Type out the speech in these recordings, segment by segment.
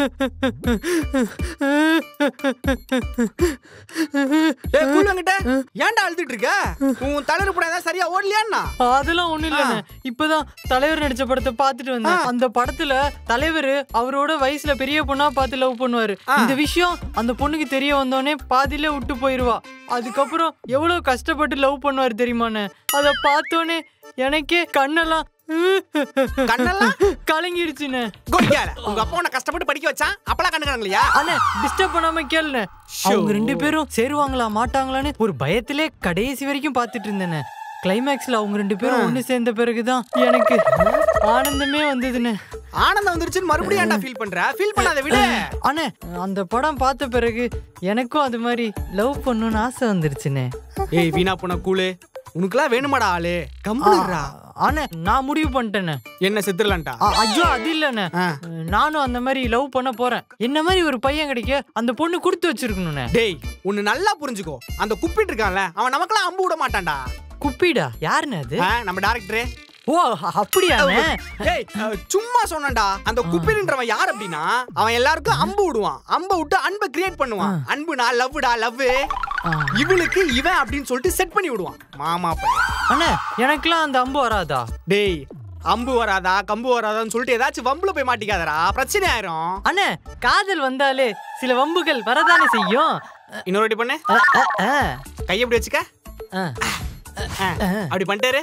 ஏ கூலங்கிட்ட ஏன்டா அழுதுட்டு இருக்க உன் தலைவர் படம் ஏதாவது சரியா ஓடலையான்னா அதெல்லாம் ஒண்ணும் இல்லைண்ணே இப்பதான் தலைவர் நடிச்ச படத்தை பார்த்துட்டு வந்தேன் அந்த படத்துல தலைவர் அவரோட வயசுல பெரிய பொண்ணா பார்த்து லவ் பண்ணுவாரு இந்த விஷயம் அந்த பொண்ணுக்கு தெரிய வந்தோடனே பாதியில விட்டு போயிருவா அதுக்கப்புறம் எவ்வளவு கஷ்டப்பட்டு லவ் பண்ணுவாரு தெரியுமாண்ணே அத பார்த்தோன்னே எனக்கே கண்ணெல்லாம் கண்ணெல்லாம் கலங்கிடுச்சுண்ணே கொய்யால உங்க அப்பா உன்னை கஷ்டப்பட்டு படிக்க வச்சான் அப்பலாம் கண்டுக்காங்களையா அண்ணே டிஸ்டர்ப் பண்ணாம கேளுண்ணே அவங்க ரெண்டு பேரும் சேருவாங்களா மாட்டாங்களான்னு ஒரு பயத்திலே கடைசி வரைக்கும் பார்த்துட்டு இருந்தேனே கிளைமேக்ஸ்ல அவங்க ரெண்டு பேரும் ஒண்ணு சேர்ந்த பிறகுதான் எனக்கு ஆனந்தமே வந்ததுண்ணே ஆனந்தம் வந்துருச்சுன்னு மறுபடியும் ஏன்டா ஃபீல் பண்ற ஃபீல் பண்ணாத விடு அண்ணே அந்த படம் பார்த்த பிறகு எனக்கும் அது மாதிரி லவ் பண்ணணும்னு ஆசை வந்துருச்சுண்ணே ஏய் வீணா போன கூலு உனக்குலாம் வேணுமாடா ஆளு கம்புடுறா அண்ணே நான் முடிவு பண்ணிட்டேனே என்ன செத்துடலான்டா அ- ஐயோ அது இல்லண்ணே ஆ. நானும் அந்த மாதிரி லவ் பண்ண போறேன் என்ன மாதிரி ஒரு பையன் கிடைக்க அந்த பொண்ணு கொடுத்து வச்சிருக்கணும்ண்ணே டேய் ஒன்னு நல்லா புரிஞ்சுக்கோ அந்த குப்பிட்டு இருக்கான்ல அவன் நமக்கெல்லாம் அம்பு விட மாட்டான்டா குப்பிடா யாருண்ணே அது ஆ, நம்ம டேரக்டரே ஓ அப்படியாண்ணே டேய் அஹ், சும்மா சொன்னேன்டா அந்த குப்பிடுன்றவன் யார் அப்படின்னா அவன் எல்லாருக்கும் அம்பு விடுவான் அம்பை விட்டு அன்பை கிரியேட் பண்ணுவான் அன்புனா லவ்டா லவ் ஆ. இவளுக்கு இவன் அப்படின்னு சொல்லிட்டு செட் பண்ணி விடுவான் மாமா பையன் அண்ணே எனக்கெல்லாம் அந்த அம்பு வராதா டேய் அம்பு வராதா கம்பு வராதான்னு சொல்லிட்டு ஏதாச்சும் வம்புல போய் மாட்டிக்காதடா பிரச்சனை ஆயிரும் அண்ணே காதல் வந்தாலே சில வம்புகள் வரதானே செய்யும் இன்னொரு வாட்டி பண்ணு அ, அ, அ, கையை இப்படி வச்சுக்க அ. ஆ, அப்படி பண்ணிட்டாரு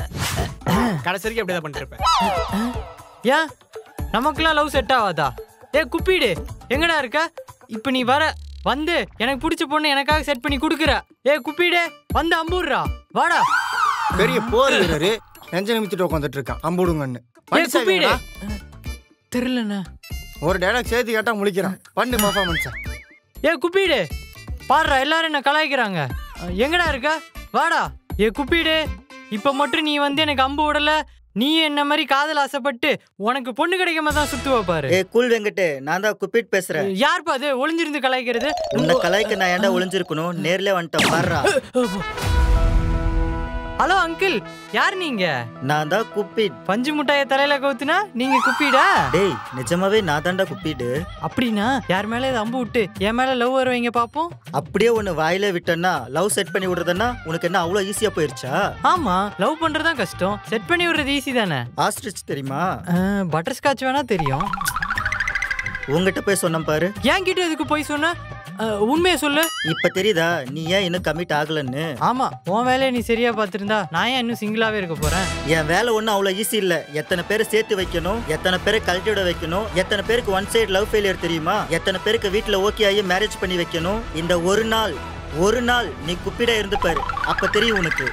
கடைசி வரைக்கும் அப்படிதான் பண்ணிட்டு இருப்பேன் ஏன் நமக்கெல்லாம் லவ் செட் ஆகாதா ஏ குப்பிடு எங்கடா இருக்க இப்ப நீ வர வந்து எனக்கு பிடிச்ச பொண்ணு எனக்காக செட் பண்ணி கொடுக்குற ஏ குப்பிடு வந்து அம்பூர்றா வாடா பெரிய போர் வீரரு நெஞ்ச நிமித்திட்டு உட்காந்துட்டு இருக்கான் அம்புடுங்கன்னு ஏ குப்பிடு பண்ணிட்டு தெரியலண்ணே ஒரு டைலாக் சேர்த்து கேட்டா முழிக்கிறான் பண்ணு பர்ஃபார்மன்ஸா ஏ குப்பிடு பாடுறா எல்லாரும் என்ன கலாய்க்கிறாங்க அஹ், எங்கடா இருக்க வாடா ஏ குப்பிடு இப்ப மட்டும் நீ வந்து எனக்கு அம்பு விடல நீ என்ன மாதிரி காதல் ஆசைப்பட்டு உனக்கு பொண்ணு கிடைக்காம தான் சுத்துவ பாரு ஏ கூல் வெங்கட் நான் தான் குப்பிட் பேசுறேன் யார்ப்பா அது ஒளிஞ்சிருந்து கலாய்க்கிறது உன்னை கலாய்க்க நான் ஏன்டா ஒளிஞ்சிருக்கணும் நேர்ல வந்துட்டேன் பாடுறா ஹலோ அங்கிள் யார் நீங்க நான் தான் குப்பிட் பஞ்சு முட்டாய தலையில கவுத்துனா நீங்க குப்பிடா டேய் நிஜமாவே நான் தான்டா குப்பிடு அப்படின்னா யார் மேல இது அம்பு விட்டு என் மேல லவ் வருவீங்க பாப்போம் அப்படியே ஒன்னு வாயில விட்டேன்னா லவ் செட் பண்ணி விடுறதுன்னா உனக்கு என்ன அவ்வளோ ஈஸியா போயிருச்சா ஆமா லவ் பண்றதுதான் கஷ்டம் செட் பண்ணி விடுறது ஈஸி தானே ஆஸ்ட்ரிச் தெரியுமா பட்டர் ஸ்காட்ச் வேணா தெரியும் உங்ககிட்ட போய் சொன்னேன் பாரு ஏன் கிட்ட இதுக்கு போய் சொன்ன அஹ், உண்மையை சொல்லு இப்ப தெரியுதா நீ ஏன் இன்னும் கமிட் ஆகலன்னு ஆமா உன் வேலையை நீ சரியா பார்த்திருந்தா நான் ஏன் இன்னும் சிங்கிளாவே இருக்க போறேன் என் வேலை ஒன்றும் அவ்வளோ ஈஸி இல்லை எத்தனை பேரை சேர்த்து வைக்கணும் எத்தனை பேரை கழட்டிவிட வைக்கணும் எத்தனை பேருக்கு ஒன் சைடு லவ் ஃபெயிலியர் தெரியுமா எத்தனை பேருக்கு வீட்டில் ஓகே ஆகி மேரேஜ் பண்ணி வைக்கணும் இந்த ஒரு நாள் ஒரு நாள் நீ குப்பிட இருந்து பாரு அப்ப தெரியும் உனக்கு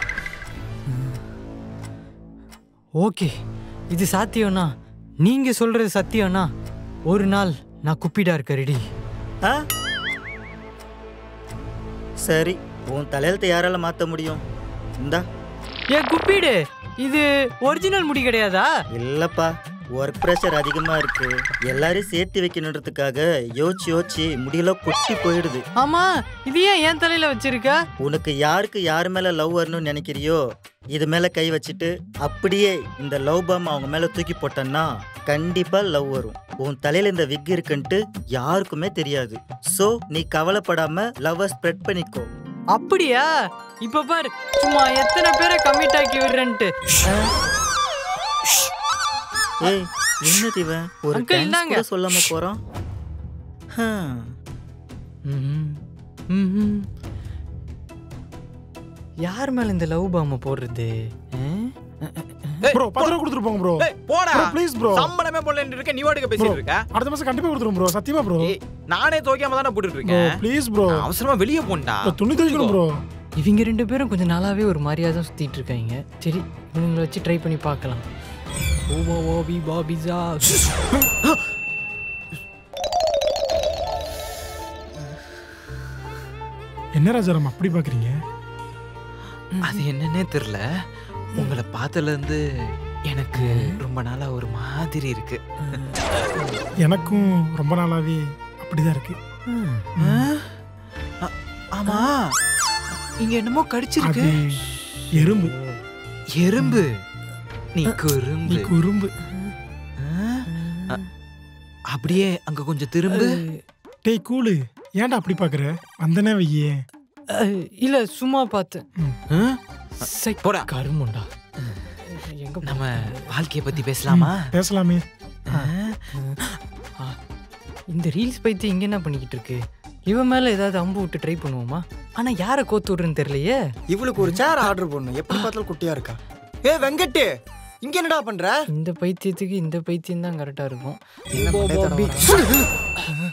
ஓகே இது சாத்தியம்னா நீங்க சொல்றது சத்தியம்னா ஒரு நாள் நான் குப்பிடா இருக்க ரெடி ஆ சரி உன் தலையெழுத்தை யாரால மாத்த முடியும் இந்தா ஏ குப்பிடு இது ஒரிஜினல் முடி கிடையாதா இல்லப்பா ஒர்க் ப்ரெஷர் அதிகமா இருக்கு எல்லாரையும் சேர்த்து வைக்கணுன்றதுக்காக யோசிச்சு யோசிச்சு முடியெல்லாம் கொட்டி போயிடுது ஆமா இது ஏன் என் தலையில வச்சிருக்க உனக்கு யாருக்கு யார் மேல லவ் வரணும்னு நினைக்கிறியோ இது மேல கை வச்சுட்டு அப்படியே இந்த லவ் பாம் அவங்க மேல தூக்கி போட்டேன்னா கண்டிப்பா லவ் வரும் உன் தலையில இந்த விக் இருக்குன்ட்டு யாருக்குமே தெரியாது சோ நீ கவலைப்படாம லவ் ஸ்ப்ரெட் பண்ணிக்கோ அப்படியா இப்ப பாரு சும்மா எத்தனை பேரை கமிட் ஆக்கி விடுறேன்ட்டு ஏய் என்னது இவன் ஒரு Uncle, thanks இந்தாங்க. கூட சொல்லாம போறான் ஹம். ம்ஹும். ம்ஹும். யார் மேல இந்த லவ் பாம்ப போடுறது ஆ? ப்ரோ பத்து ரூபா கொடுத்துட்டு போங்க ப்ரோ ஏய், போடா Bro, please bro. சம்பளமே போடலன்னு இருக்க நீ வாட்டுக்கு பேசிட்டு இருக்க அடுத்த மாசம் கண்டிப்பா கொடுத்துரும் ப்ரோ சத்தியமா ப்ரோ ஏய், நானே துவைக்காம தானே போட்டுட்டு ப்ரோ இருக்கேன் ப்ளீஸ் ப்ரோ நான் அவசரமா வெளியே போண்டா துணி துவைக்கணும் ப்ரோ இவங்க ரெண்டு பேரும் கொஞ்சம் நாளாவே ஒரு மாதிரியா தான் சுத்திட்டு இருக்காங்க சரி இவங்களை வச்சு ட்ரை பண்ணி பார்க்கலாம் ஓ ஓ பி பா பிஸா என்ன ராஜாராம் அப்படி பாக்குறீங்க அது என்னன்னே தெரியல உங்களை பார்த்ததுல இருந்து எனக்கு ரொம்ப நாளா ஒரு மாதிரி இருக்கு எனக்கும் ரொம்ப நாளாவே அப்படிதான் இருக்கு ஆ, ஆமா இங்க என்னமோ கடிச்சிருக்கு அது எறும்பு எறும்பு நீ நீ குறும்பு குறும்பு ஆ? அ- அப்படியே அங்க கொஞ்சம் திரும்ப டேய் கூலு ஏன்டா அப்படி பாக்குற வந்தனே வையே அஹ், இல்ல சும்மா பார்த்தேன் சை, போடா. கருமண்டா எங்க போ- நம்ம வாழ்க்கைய பத்தி பேசலாமா பேசலாமே இந்த ரீல்ஸ் பைத்தி இங்க என்ன பண்ணிக்கிட்டு இருக்கு இவன் மேல ஏதாவது அம்பு விட்டு ட்ரை பண்ணுவோமா ஆனா யார கோத்து விடுறேன்னு தெரியலையே இவளுக்கு ஒரு சேர் ஆர்டர் பண்ணணும் எப்படி பார்த்தாலும் குட்டியா இருக்கா ஏ வெங்கட்டு இங்க என்னடா பண்ற இந்த பைத்தியத்துக்கு இந்த பைத்தியம் தான் கரெக்டா இருக்கும் என்ன கொண்டே தர வர?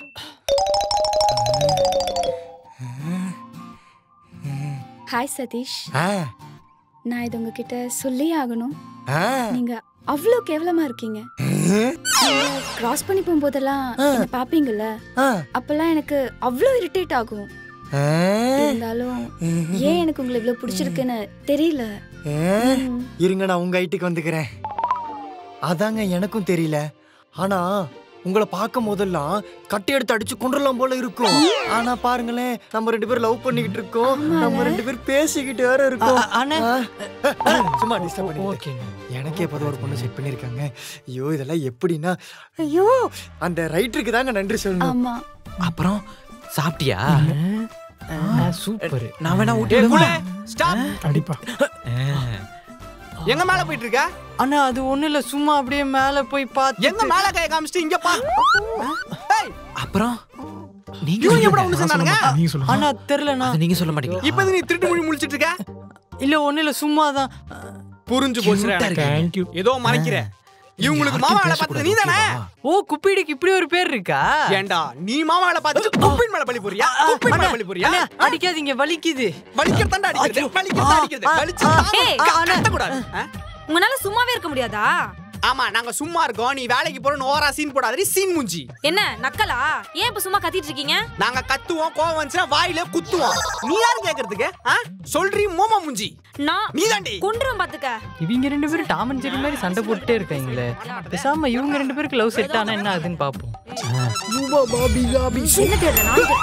ஹாய் சதீஷ் ஆ, நான் இது உங்ககிட்ட சொல்லியே ஆகணும் ஆ. நீங்க அவ்வளோ கேவலமா இருக்கீங்க கிராஸ் பண்ணி போகும்போதெல்லாம் என்ன பாப்பீங்கல்ல ஆ, அப்பெல்லாம் எனக்கு அவ்வளோ இரிட்டேட் ஆகும் ஆ. இருந்தாலும் ஏன் எனக்கு உங்களை இவ்வளோ பிடிச்சிருக்குன்னு தெரியல ஆ. ம். இருங்க நான் உங்க ஹைட்டுக்கு வந்துக்கிறேன் அதாங்க எனக்கும் தெரியல ஆனா உங்களை பார்க்கும் போதெல்லாம் கட்டி எடுத்து அடிச்சு கொண்டுலாம் போல இருக்கும் ஆனா பாருங்களேன் நம்ம ரெண்டு பேரும் லவ் பண்ணிக்கிட்டு இருக்கோம் நம்ம ரெண்டு பேரும் பேசிக்கிட்டு வேற இருக்கோம் அ- அண்ணே. ஆ, ஆ, சும்மா டிஸ்டர்ப் பண்ணி ஓகே எனக்கே இப்போதான் ஒரு பொண்ணு செட் பண்ணிருக்காங்க ஐயோ இதெல்லாம் எப்படின்னா ஐயோ அந்த ரைட்டருக்கு தாங்க நன்றி சொல்லணும் ஆமா அப்புறம் சாப்பிட்டியா சூப்பர் நான் வேணா ஏ ஊட்டி கூலே ஸ்டாப் கண்டிப்பா எங்க மேல போயிட்டு இருக்க அண்ணா அது ஒண்ணு இல்ல சும்மா அப்படியே மேல போய் பார்த்து எங்க மேல கை காமிச்சிட்டு இங்க பா ஏய், அப்புறம் நீங்க இவங்க சொல்லுங்க. எப்படா ஒண்ணு சொன்னானுங்க நீங்க சொல்லுங்க அண்ணா தெரியலண்ணா அது நீங்க சொல்ல மாட்டீங்களா இப்ப எதுக்கு நீ திருட்டு மொழி முழிச்சிட்டு இருக்க இல்ல ஒண்ணு இல்ல சும்மா தான் புரிஞ்சு போச்சுடா Cute ஆ எனக்கு. இருக்கு. தேங்க்யூ ஏதோ மறைக்கிற இவங்களுக்கு மாமா வேலை பார்த்தது நீ தானே ஓ குப்பிடிக்கு இப்படி ஒரு பேர் இருக்கா ஏன்டா நீ மாமா வேலை பார்த்துட்டு குப்பின் மேல பழி போறியா குப்பின் மேல பழி போறியா அண்ணா, அடிக்காதீங்க வலிக்குது வலிக்கிறதாண்டா அடிக்கிறது வலிக்கிறதா அடிக்கிறது வலிச்சு ஏய், கட்டக்கூடாது ஆ? உங்களால சும்மாவே இருக்க முடியாதா ஆமா நாங்க சும்மா இருக்கோம் நீ வேலைக்கு போறோம் ஓவரா சீன் போடாதடி சீன் மூஞ்சி என்ன நக்கலா ஏன் இப்ப சும்மா கத்திட்டு இருக்கீங்க நாங்க கத்துவோம் கோவம் வந்துச்சுன்னா வாயில குத்துவோம் நீ யாரு கேக்குறதுக்கு ஆ? சொல்றீ மோமா மூஞ்சி நான் நீ தாண்டி கொன்றுவேன் பாத்துக்க இவங்க ரெண்டு பேரும் டாம் அண்ட் ஜெரி மாதிரி சண்டை போட்டுட்டே இருக்காங்களே பேசாம இவங்க ரெண்டு பேருக்கு லவ் செட் ஆனா என்ன ஆகுதுன்னு பாப்போம் என்ன தேடுற நான் தேடுறேன்.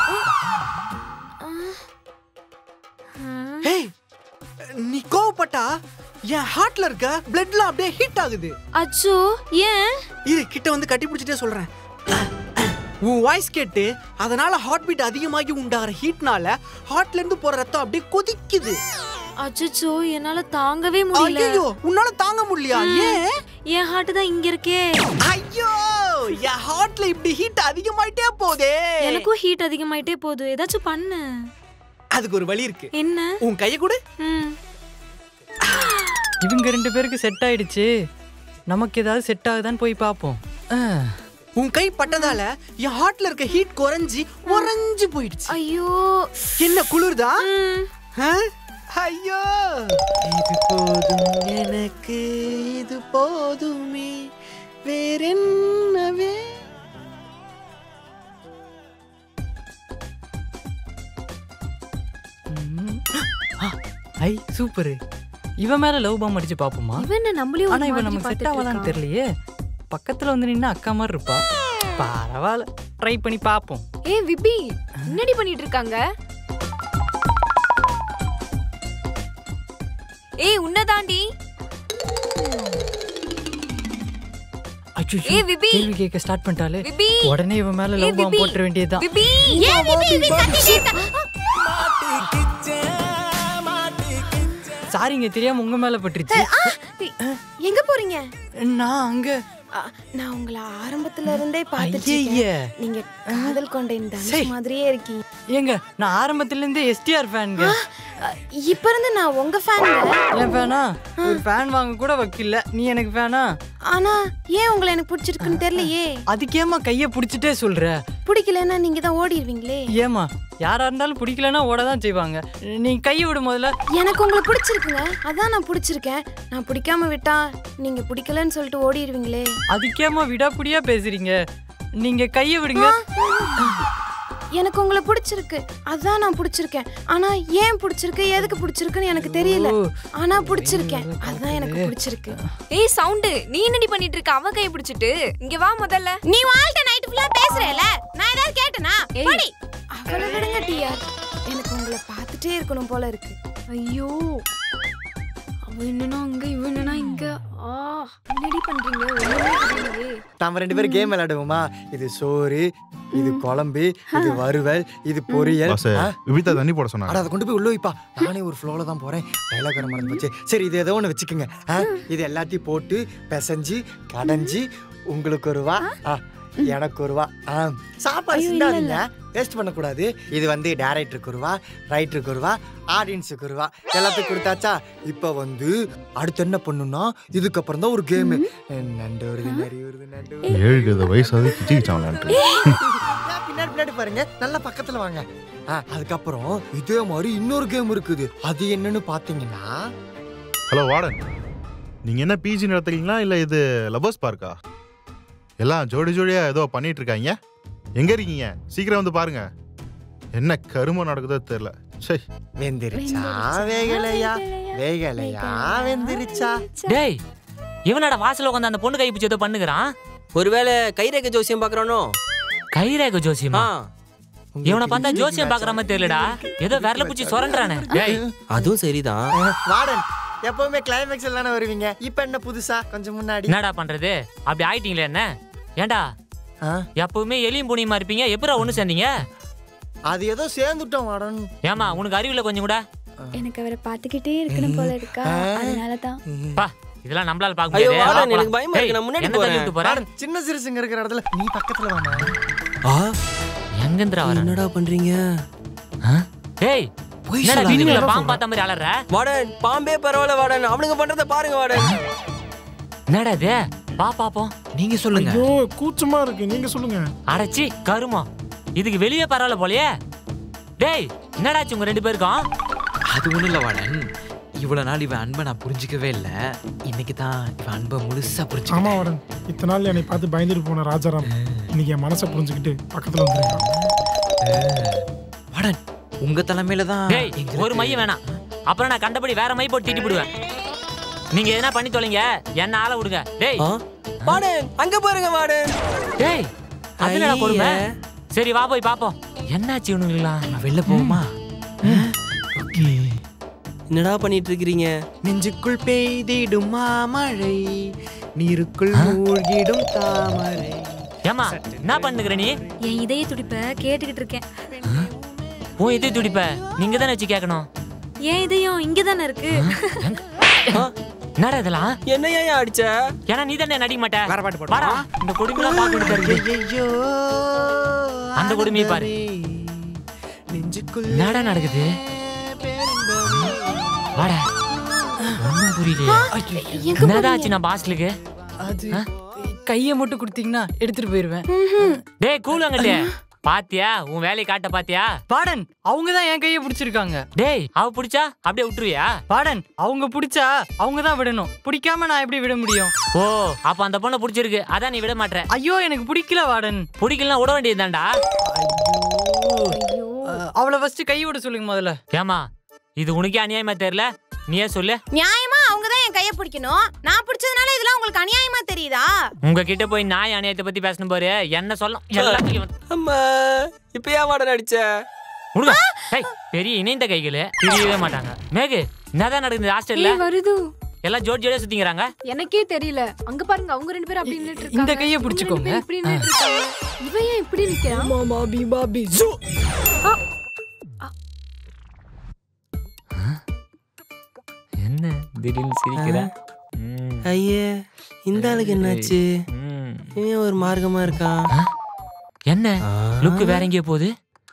ஏய் நீ கோவப்பட்டா என் ஹார்ட்ல இருக்க பிளட்ல அப்படியே ஹீட் ஆகுது அச்சோ ஏன் இரு கிட்ட வந்து கட்டி பிடிச்சிட்டே சொல்றேன் உன் வாய்ஸ் கேட்டு அதனால ஹார்ட் பீட் அதிகமாகி உண்டாகிற ஹீட்னால ஹார்ட்ல இருந்து போற ரத்தம் அப்படியே கொதிக்குது அச்சோ என்னால தாங்கவே முடியல ஐயோ உன்னால தாங்க முடியலையா ஏன் என் ஹார்ட் தான் இங்க இருக்கே ஐயோ என் ஹார்ட்ல இப்படி ஹீட் அதிகமாயிட்டே போதே எனக்கும் ஹீட் அதிகமாயிட்டே போகுது ஏதாச்சும் பண்ணு அதுக்கு ஒரு வழி இருக்கு என்ன உன் கைய கொடு ம் இவங்க ரெண்டு பேருக்கு செட் ஆயிடுச்சு நமக்கு ஏதாவது செட் ஆகுதான்னு போய் பார்ப்போம் ஆ. உன் கை பட்டதால என் ஹார்ட்ல இருக்க ஹீட் குறைஞ்சி உறைஞ்சு போயிடுச்சு ஐயோ என்ன குளிர்தா ம். ஆ? ஐயோ இது போதும் எனக்கு இது போதுமே வேறென்னவே ம். ஆ, ஐ சூப்பர் இவன் மேல லவ் பாம் அடிச்சு பாப்போமா இவன் என்ன நம்மளையும் ஆனா ஒரு இவன் மாதிரி நமக்கு செட் பார்த்துட்டு ஆகலான்னு இருக்கான். தெரியலையே பக்கத்துல வந்து நின்னா அக்கா மாதிரி இருப்பா பரவாயில்ல ட்ரை பண்ணி பாப்போம் ஏய் விபி என்னடி பண்ணிட்டு இருக்காங்க ஏய் உன்னதாண்டி அச்சோ ஏய், விபி. கேள்வி கேட்க ஸ்டார்ட் பண்ணிட்டாலே விபி உடனே இவன் மேல ஏய், லவ் பாம் விபி. போட்டுற வேண்டியதுதான் விபி ஏன் விபி விபி கத்திட்டே இருக்க சாரிங்க தெரியாம உங்க மேல பட்டுருச்சு எங்க போறீங்க நான் அங்க ஆ, நான் உங்களை ஆரம்பத்துல இருந்தே பார்த்துட்டு ஐயையே. நீங்க காதல் கொண்ட இந்த சே. மாதிரியே இருக்கீங்க ஏங்க நான் ஆரம்பத்துல இருந்தே எஸ்டிஆர் ஃபேனுங்க ஆ, இப்ப இருந்து நான் உங்க ஃபேன் ஏன் ஃபேனா ஒரு ஃபேன் வாங்க கூட வக்கில்ல நீ எனக்கு ஃபேனா ஆனா ஏன் உங்களை எனக்கு பிடிச்சிருக்குன்னு தெரியலையே அதுக்கேமா கைய புடிச்சிட்டே சொல்ற பிடிக்கலன்னா நீங்க தான் ஓடிடுவீங்களே ஏமா யாரா இருந்தாலும் பிடிக்கலன்னா ஓட தான் செய்வாங்க நீ கையை விடு முதல்ல எனக்கு உங்களை பிடிச்சிருக்குங்க அதான் நான் பிடிச்சிருக்கேன் நான் பிடிக்காம விட்டா நீங்க பிடிக்கலன்னு சொல்லிட்டு ஓடிடுவீங்களே அதுக்கேமா விடாப்புடியா பேசுறீங்க நீங்க கையை விடுங்க எனக்கு உங்களை பிடிச்சிருக்கு அதான் நான் பிடிச்சிருக்கேன் ஆனா ஏன் பிடிச்சிருக்கு எதுக்கு பிடிச்சிருக்குன்னு எனக்கு தெரியல ஓ. ஆனா பிடிச்சிருக்கேன் அதான் எனக்கு பிடிச்சிருக்கு ஏய் சவுண்டு நீ என்னடி பண்ணிட்டு இருக்க அவ கைய பிடிச்சிட்டு இங்க வா முதல்ல நீ வாழ்க்கை நைட் ஃபுல்லா பேசுறேல நான் ஏதாவது கேட்டனா போடி அவளை விடுங்க டிஆர் எனக்கு உங்களை பார்த்துட்டே இருக்கணும் போல இருக்கு ஐயோ அவ என்னன்னா அங்க இவ என்னன்னா இங்க ஆ என்னடி பண்றீங்க ஒண்ணுமே புரியலையே நம்ம ரெண்டு பேரும் கேம் விளையாடுவோமா இது சோறு இது குழம்பு இது வறுவல் இது பொரியல் பாஸ் ஆ? விபிதா தண்ணி போட அட சொன்னாங்க அதை கொண்டு போய் உள்ள வைப்பா நானே ஒரு ஃப்ளோல தான் போறேன் டைலாக் வர மறந்து போச்சு சரி இது ஏதோ ஒன்று வச்சுக்கோங்க ஆ? இது எல்லாத்தையும் போட்டு பிசைஞ்சு கடைஞ்சி உங்களுக்கு ஒரு ரூபா ஆ, எனக்கு ஒரு ரூபா ஆ, சாப்பாடு ஐயோ, இல்ல, சிந்தாதீங்க வேஸ்ட் பண்ணக்கூடாது இது வந்து டேரக்டருக்கு ஒரு ரூபா ரைட்டருக்கு ஒரு ரூபா ஆடியன்ஸுக்கு ஒரு ரூபா எல்லாத்துக்கும் கொடுத்தாச்சா இப்போ வந்து அடுத்து என்ன பண்ணுன்னா இதுக்கப்புறம் தான் ஒரு கேம் நண்டு வருது நரி வருது நண்டு வருது. ஏழு இருபது வயசாவது கிச்சிக்கிச்சான் விளையாண்டு ஏன் பின்னாடி பின்னாடி பாருங்க நல்லா பக்கத்துல வாங்க ஆ, அதுக்கப்புறம் இதே மாதிரி இன்னொரு கேம் இருக்குது அது என்னன்னு பாத்தீங்கன்னா ஹலோ வார்டன் நீங்க என்ன பிஜி நடத்துறீங்களா இல்ல இது லவர்ஸ் பார்க்கா எல்லாம் ஜோடி ஜோடியா ஏதோ பண்ணிட்டு இருக்காங்க எங்க இருக்கீங்க சீக்கிரம் வந்து பாருங்க என்ன கருமம் நடக்குதோ தெரியல சே வெந்திருச்சா வேகலையா வேகலையா வெந்திருச்சா டேய் இவனோட வாசல்ல உட்காந்து அந்த பொண்ணு கை பிடிச்சி ஏதோ பண்ணுகிறான் ஒருவேளை கைரேகை ஜோசியம் பாக்குறானோ கைரேக ஜோசியமா ஆ இவனை பார்த்தா ஜோசியம் பாக்குற மாதிரி தெரியலடா ஏதோ விரல பிடிச்சி சொரண்டானே டேய் அதுவும் சரிதான் வார்டன் எப்பவுமே கிளைமேக்ஸ் தானே வருவீங்க இப்ப என்ன புதுசா கொஞ்சம் முன்னாடி என்னடா பண்றது அப்படி ஆயிட்டீங்களே என்ன ஏன்டா ஆ, எப்பவுமே எலியும் புனியுமா இருப்பீங்க எப்படா ஒண்ணு சேர்ந்தீங்க அது ஏதோ சேர்ந்துட்டோம் வார்டன் ஏமா உனக்கு அறிவில்ல கொஞ்சம் கூட எனக்கு அவரை பார்த்துக்கிட்டே இருக்கணும் போல இருக்கா அதனால தான் பா இதெல்லாம் நம்மளால பார்க்க ஐயோ, முடியாது வாடா, வா, எனக்கு போலாம். பயமா இருக்கு, டேய், நான் முன்னாடி என்ன தள்ளி போறேன். விட்டு போற வார்டன் சின்ன சிறுசுங்க இருக்கிற இடத்துல நீ பக்கத்துல வாமா ஆ எங்கந்திரா வர என்னடா பண்றீங்க டேய் பொய் என்னடா சொல்லாதீங்க. வீட்டுக்குள்ள பாம்பு பார்த்த மாதிரி அலற வாடன் பாம்பே பரவாயில்ல வாடன் அவனுங்க பண்றத பாருங்க வாடன் என்னடா இது பா பாப்போம் நீங்க சொல்லுங்க ஐயோ கூச்சமா இருக்கு நீங்க சொல்லுங்க அடைச்சி கருமோ இதுக்கு வெளியே பரவாயில்ல போலயே டேய் என்னடாச்சு உங்க ரெண்டு பேருக்கும் அது ஒண்ணும் இல்ல வாடன் இவ்வளவு நாள் இவன் அன்பை நான் புரிஞ்சிக்கவே இல்ல இன்னைக்கு தான் இவன் அன்பை முழுசா ஆமா புரிஞ்சுக்கிட்டேன் வாடன் இத்தனை நாள் என்னை பார்த்து பயந்துட்டு போன ராஜாராம் இன்னைக்கு என் மனசை புரிஞ்சுக்கிட்டு பக்கத்துல வந்துருக்கான் வாடன் உங்க தலைமையில தான் டேய் ஒரு மையம் வேணாம் அப்புறம் நான் கண்டபடி வேற மை போட்டு திட்டி விடுவேன் நீங்க எதனா பண்ணி தொலைங்க என்ன ஆள விடுங்க டேய் ஆ? வாடன் அங்க பாருங்க வாடன் டேய் அது என்னடா கொடுமை ஐயே. சரி வா போய் பாப்போம் என்னாச்சு இவனுங்களா நம்ம வெளில போவோமா என்னடா பண்ணிட்டு இருக்கிறீங்க நெஞ்சுக்குள் பெய்திடும் மாமழை நீருக்குள் மூழ்கிடும் தாமரை ஏமா என்ன பண்ணுகிற நீ என் இதய துடிப்ப கேட்டுக்கிட்டு இருக்கேன் உன் இது துடிப்ப நீங்க தானே வச்சு கேட்கணும் என் இதயம் இங்க தானே இருக்கு என்னடா இதெல்லாம் என்ன ஏன் அடிச்ச ஏன்னா நீ தானே நடிக்க மாட்ட வேற பாட்டு வாடா பாடுமா இந்த கொடுமைலாம் பார்க்க வேண்டியதா இருக்கு ஐயையோ, அந்த கொடுமையை பாரு. ஆனந்தமே, நெஞ்சுக்குள் என்னடா நடக்குது வாடா ஒண்ணும் புரியலையே என்னதாச்சு நான் பாஸ்லுக்கு அது கையை மட்டும் கொடுத்தீங்கன்னா எடுத்துட்டு போயிருவேன் டேய் கூலங்கட்டே பாத்தியா உன் வேலையை காட்ட பாத்தியா பாடன் அவங்க தான் என் கையை பிடிச்சிருக்காங்க டேய் அவ பிடிச்சா அப்படியே விட்டுருவியா பாடன் அவங்க பிடிச்சா அவங்க தான் விடணும் பிடிக்காம நான் எப்படி விட முடியும் ஓ அப்ப அந்த பொண்ணை பிடிச்சிருக்கு அதான் நீ விட மாட்ற ஐயோ எனக்கு பிடிக்கல வாடன் பிடிக்கலாம் விட வேண்டியதுதான்டா அஹ், அவளை ஃபர்ஸ்ட் கை விட சொல்லுங்க முதல்ல ஏமா இது உனக்கே அநியாயமா தெரியல நீயே சொல்லு நியாயமா அவங்க தான் என் கையை பிடிக்கணும் நான் பிடிச்சதுனால இதெல்லாம் உங்களுக்கு அநியாயமா தெரியுதா உங்ககிட்ட போய் நாய் அநியாயத்தை பத்தி பேசணும் பாரு என்ன சொல்லும் எல்லாத்தையும் அம்மா இப்ப ஏன் வாடன் அடிச்ச உடுங்க ஏய் பெரிய இணைந்த கைகளு தெரியவே மாட்டாங்க மேகு என்னதான் நடக்குது ஹாஸ்டல்ல வருது எல்லாம் ஜோடி ஜோடியா சுத்திங்கிறாங்க எனக்கே தெரியல அங்க பாருங்க அவங்க ரெண்டு பேரும் அப்படி நின்னுட்டு இந்த கையை பிடிச்சுக்கோங்க இப்படி நின்னுட்டு இருக்காங்க இவன் ஏன் இப்படி நிக்கிறான் பாபி பாபி என்ன திடீர்னு சிரிக்கிற ஐயே இந்த ஆளுக்கு என்னாச்சு இவன் ஒரு மார்க்கமா இருக்கான் என்ன லுக்கு வேற எங்கேயோ போகுது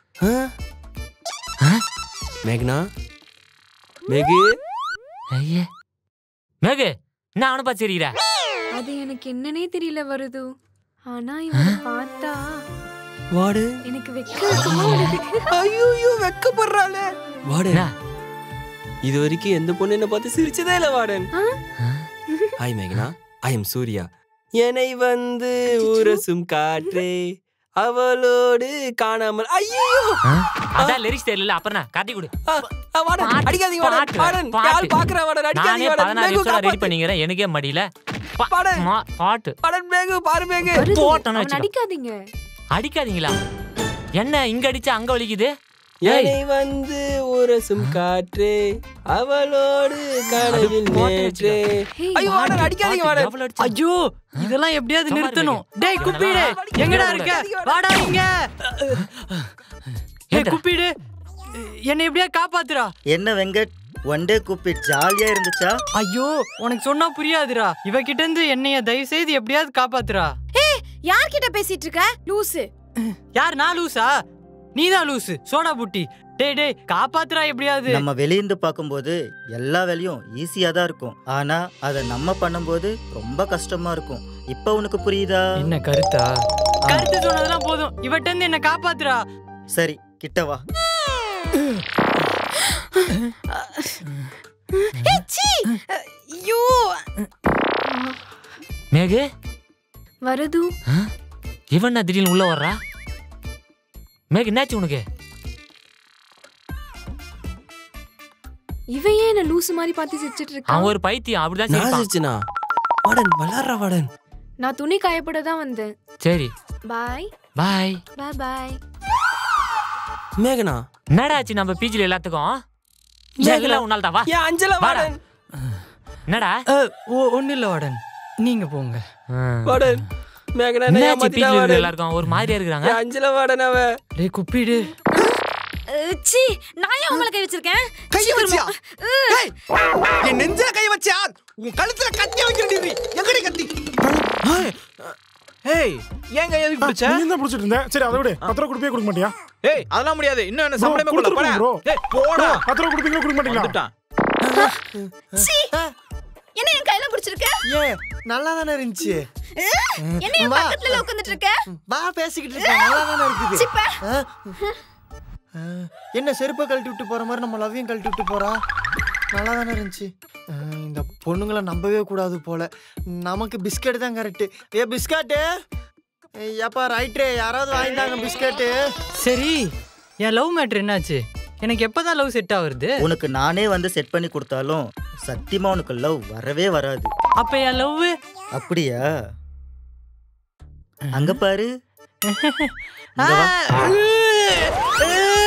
ஆ? மேக்னா மேகு ஐயே மேகு என்ன அவனை பார்த்து சிரிக்கிற அது எனக்கு என்னன்னே தெரியல வருது ஆனா இவனை பார்த்தா வாடு எனக்கு வெக்கமா வருது ஐயோ வெக்கப்படுறாளே வாடன் என்ன? இது வரைக்கும் எந்த பொண்ணு என்ன பார்த்து சிரிச்சதே இல்ல வாடன் ஹாய் மேகனா ஐ எம் சூர்யா என்னை வந்து உரசும் காற்றே அவளோடு காணாமல் ஐயோ அதான் லிரிக்ஸ் தெரியல அப்புறம் என்ன கத்தி கொடு வாடன் பாட்டு, அடிக்காதீங்க வாடன் பாட்டு, வாடன் பாட்டு. யார் பாக்குறா வாடன் நானே அடிக்காதீங்க வாடன் பதினாறு மேகு நிமிஷம் ரெடி காப்பாத்து. பண்ணிக்கிறேன் எனக்கே மடியில பா- பாடு. மா- பாட்டு வாடன் மேகு பாரு மேகு வருது. போட்டோன்னு அவனை வச்சுக்கோ. அடிக்காதீங்க அடிக்காதீங்களா என்ன இங்க அடிச்சா அங்க வலிக்குது ஏய், என்னை வந்து உரசும் காற்றே அவளோடு கனவில் நேற்றே ஐயோ வாடன் அடிக்காதீங்க வாடன் ஐயோ இதெல்லாம் எப்படியாவது நிறுத்தணும் டேய் குப்பீடு எங்கடா இருக்க வாடா இங்க ஏய் குப்பீடு என்னை எப்படியா காப்பாத்துடா என்ன வெங்கட் ஒன் டே கூப்பிட் ஜாலியா இருந்துச்சா ஐயோ உனக்கு சொன்னா புரியாதுடா இவகிட்ட இருந்து என்னைய தயவு செய்து எப்படியாவது காப்பாத்துடா ஏய் யார்கிட்ட பேசிட்டு இருக்க லூசு யார் நான் லூசா நீதான் லூசு சோடா புட்டி டேய் டேய் காப்பாத்துறா எப்படியாவது நம்ம வெளியிருந்து பார்க்கும்போது எல்லா வேலையும் ஈஸியா தான் இருக்கும் ஆனா அதை நம்ம பண்ணும்போது ரொம்ப கஷ்டமா இருக்கும் இப்ப உனக்கு புரியுதா என்ன கருத்தா கருத்து சொன்னதெல்லாம் போதும் இவட்ட இருந்து என்ன காப்பாத்துறா சரி கிட்ட வா ஏய் சீ ஐயோ மேகு வரது இவன் நான் திடீர்னு உள்ள வர்றா மேகு என்னாச்சு உனக்கு இவன் ஏன் என்ன லூசு மாதிரி பார்த்து சிரிச்சிட்டு அவன் இருக்கான் ஒரு பைத்தியம் அப்படிதான் நான் சிரிப்பான். சிரிச்சனா வாடன் விளாடுறா வாடன் நான் துணி காயப்பட தான் வந்தேன் சரி பாய் பாய் பாய் பாய் மேகனா என்னடா ஆச்சு நம்ம பிஜில எல்லாத்துக்கும் மேகலா உன்னால தான் வா ஏன் அஞ்சலா வாடா. வாடன் என்னடா ஓ ஒண்ணு இல்ல வாடன் நீங்க போங்க வாடன் மேகனா என்ன என்னாச்சு ஏமாத்திட்டா பிஜில வாடன் எல்லாருக்கும் ஒரு மாதிரியா இருக்கிறாங்க ஏன் அஞ்சலா வாடன் அவ டேய் குப்பீடு சி நான் ஏன் உங்களை கை வச்சிருக்கேன் கைய வச்சியா ஏய், என் நெஞ்சில கை வச்சியா உன் கழுத்துல கத்தி வைக்கிறேன் எங்கடி கத்தி ஏய் ஏன் கையை எதுக்கு பிடிச்ச நீ தான் பிடிச்சிட்டு இருந்தேன் சரி அதை விட பத்து ரூபா கொடுப்பே கொடுக்க மாட்டியா ஏய் அதெல்லாம் முடியாது இன்னும் என்ன Bro, சம்பளமே கொடுக்கல கொடுத்துருக்கோம் bro. போடா ஏய் போடா பத்து ரூபா கொடுப்பீங்களா கொடுக்க மாட்டீங்களா வந்துட்டான் சீ என்ன என் கையில பிடிச்சிருக்க ஏ நல்லா தானே இருந்துச்சு என்ன என் வா. பக்கத்துல உட்கார்ந்துட்டு இருக்க வா பேசிக்கிட்டு இருக்கேன் நல்லா தானே இருக்குது சிப்ப. ஆ? ஆ, என்ன செருப்பை கழட்டி விட்டு போற மாதிரி நம்ம லவ்வையும் கழட்டி விட்டு போறா நல்லா தானே இருந்துச்சு ஆ, இந்த பொண்ணுங்களை நம்பவே கூடாது போல நமக்கு பிஸ்கட் தான் கரெக்ட் ஏ பிஸ்கட்டு ஏப்பா ரைட்ரே யாராவது வாங்கிட்டாங்க பிஸ்கட்டு சரி என் லவ் மேட்ரு என்னாச்சு எனக்கு எப்பதான் லவ் செட் ஆகுறது உனக்கு நானே வந்து செட் பண்ணி கொடுத்தாலும் சத்தியமா உனக்கு லவ் வரவே வராது அப்ப என் லவ் அப்படியா அங்க பாரு இங்க வா. ஆ